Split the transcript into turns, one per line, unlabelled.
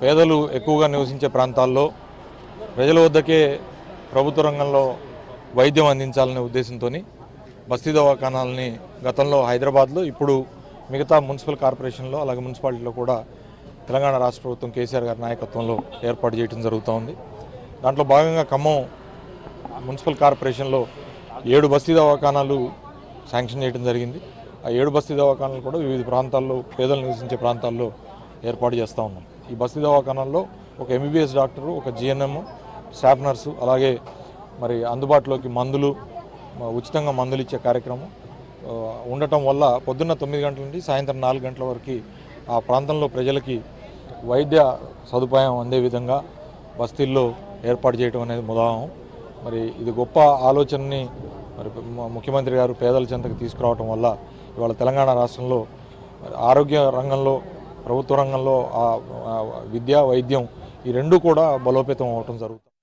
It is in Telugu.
పేదలు ఎక్కువగా నివసించే ప్రాంతాల్లో ప్రజల వద్దకే ప్రభుత్వ రంగంలో వైద్యం అందించాలనే ఉద్దేశంతో బస్తీ దవాఖానాలని గతంలో హైదరాబాద్లో ఇప్పుడు మిగతా మున్సిపల్ కార్పొరేషన్లో అలాగే మున్సిపాలిటీలో కూడా తెలంగాణ రాష్ట్ర ప్రభుత్వం కేసీఆర్ గారి నాయకత్వంలో ఏర్పాటు చేయడం జరుగుతూ ఉంది దాంట్లో భాగంగా ఖమ్మం మున్సిపల్ కార్పొరేషన్లో ఏడు బస్తీ దవాఖానాలు శాంక్షన్ చేయడం జరిగింది ఆ ఏడు బస్తీ దవాఖానాలు కూడా వివిధ ప్రాంతాల్లో పేదలు నివసించే ప్రాంతాల్లో ఏర్పాటు చేస్తూ ఉన్నాం ఈ బస్తీ దవాఖానాల్లో ఒక ఎంబీబీఎస్ డాక్టరు ఒక జిఎన్ఎం స్టాఫ్ నర్సు అలాగే మరి అందుబాటులోకి మందులు మ- ఉచితంగా మందులు ఇచ్చే కార్యక్రమం ఆ, ఉండటం వల్ల పొద్దున్న తొమ్మిది గంటల నుండి సాయంత్రం నాలుగు గంటల వరకు ఆ ప్రాంతంలో ప్రజలకి వైద్య సదుపాయం అందే విధంగా బస్తీల్లో ఏర్పాటు చేయడం అనేది ముదాహం మరి ఇది గొప్ప ఆలోచనని మరి మ- ముఖ్యమంత్రి గారు పేదల చెంతకు తీసుకురావడం వల్ల ఇవాళ తెలంగాణ రాష్ట్రంలో మరి ఆరోగ్య రంగంలో ప్రభుత్వ రంగంలో ఆ- ఆ విద్య వైద్యం ఈ రెండు కూడా బలోపేతం అవటం జరుగుతుంది